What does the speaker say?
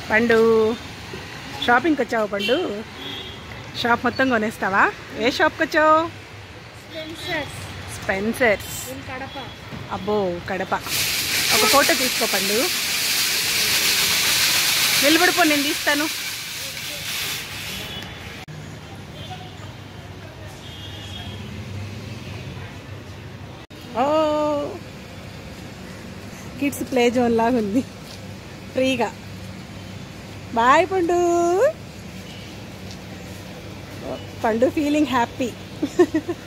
పండు షాపింగ్కి వచ్చావు పండు షాప్ మొత్తం కొనేస్తావా ఏ షాప్కి వచ్చావు స్పెన్సర్స్ స్పెన్సర్స్ ఇన్ కడప అబ్బో కడప ఒక ఫోటో తీసుకో పండు నిలబడిపో నేను తీస్తాను ఓ కిడ్స్ ప్లే జోన్ లాగా ఉంది ఫ్రీగా బాయ్ పండు పండు ఫీలింగ్ హ్యాపీ